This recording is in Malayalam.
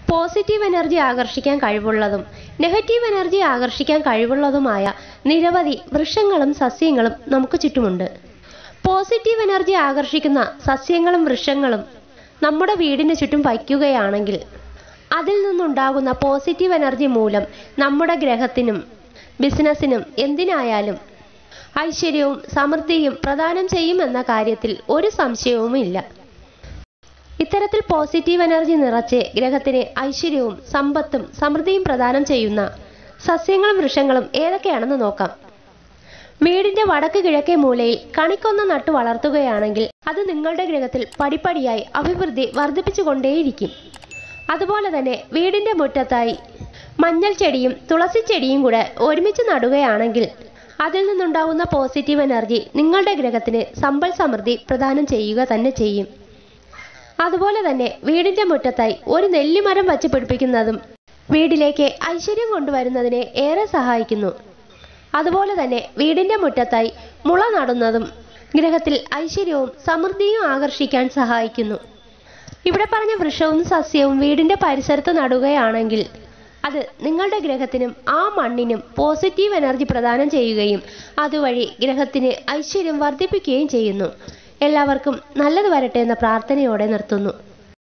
പോസിറ്റീവ് എനർജി ആകർഷിക്കാൻ കഴിവുള്ളതും നെഗറ്റീവ് എനർജി ആകർഷിക്കാൻ കഴിവുള്ളതുമായ നിരവധി വൃക്ഷങ്ങളും സസ്യങ്ങളും നമുക്ക് ചുറ്റുമുണ്ട് പോസിറ്റീവ് എനർജി ആകർഷിക്കുന്ന സസ്യങ്ങളും വൃക്ഷങ്ങളും നമ്മുടെ വീടിന് ചുറ്റും വയ്ക്കുകയാണെങ്കിൽ അതിൽ നിന്നുണ്ടാകുന്ന പോസിറ്റീവ് എനർജി മൂലം നമ്മുടെ ഗ്രഹത്തിനും ബിസിനസ്സിനും എന്തിനായാലും ഐശ്വര്യവും സമൃദ്ധിയും പ്രദാനം ചെയ്യുമെന്ന കാര്യത്തിൽ ഒരു സംശയവുമില്ല ഇത്തരത്തിൽ പോസിറ്റീവ് എനർജി നിറച്ച് ഗ്രഹത്തിന് ഐശ്വര്യവും സമ്പത്തും സമൃദ്ധിയും പ്രദാനം ചെയ്യുന്ന സസ്യങ്ങളും വൃക്ഷങ്ങളും ഏതൊക്കെയാണെന്ന് നോക്കാം വീടിന്റെ വടക്ക് കിഴക്കേ മൂലയിൽ കണിക്കൊന്ന നട്ടു വളർത്തുകയാണെങ്കിൽ അത് നിങ്ങളുടെ ഗ്രഹത്തിൽ പടിപ്പടിയായി അഭിവൃദ്ധി വർദ്ധിപ്പിച്ചുകൊണ്ടേയിരിക്കും അതുപോലെ തന്നെ വീടിന്റെ മുറ്റത്തായി മഞ്ഞൾ ചെടിയും തുളസി ചെടിയും കൂടെ ഒരുമിച്ച് നടുകയാണെങ്കിൽ അതിൽ നിന്നുണ്ടാകുന്ന പോസിറ്റീവ് എനർജി നിങ്ങളുടെ ഗ്രഹത്തിന് സമ്പൽ സമൃദ്ധി പ്രദാനം ചെയ്യുക തന്നെ ചെയ്യും അതുപോലെ തന്നെ വീടിന്റെ മുറ്റത്തായി ഒരു നെല്ലിമരം വച്ച് പിടിപ്പിക്കുന്നതും വീട്ടിലേക്ക് ഐശ്വര്യം കൊണ്ടുവരുന്നതിനെ ഏറെ സഹായിക്കുന്നു അതുപോലെ തന്നെ വീടിന്റെ മുറ്റത്തായി മുള നടുന്നതും ഗ്രഹത്തിൽ ഐശ്വര്യവും സമൃദ്ധിയും ആകർഷിക്കാൻ സഹായിക്കുന്നു ഇവിടെ പറഞ്ഞ വൃക്ഷവും സസ്യവും വീടിന്റെ പരിസരത്ത് നടുകയാണെങ്കിൽ അത് നിങ്ങളുടെ ഗ്രഹത്തിനും ആ മണ്ണിനും പോസിറ്റീവ് എനർജി പ്രദാനം ചെയ്യുകയും അതുവഴി ഗ്രഹത്തിന് ഐശ്വര്യം വർദ്ധിപ്പിക്കുകയും ചെയ്യുന്നു എല്ലാവർക്കും നല്ലത് വരട്ടെ എന്ന പ്രാർത്ഥനയോടെ നിർത്തുന്നു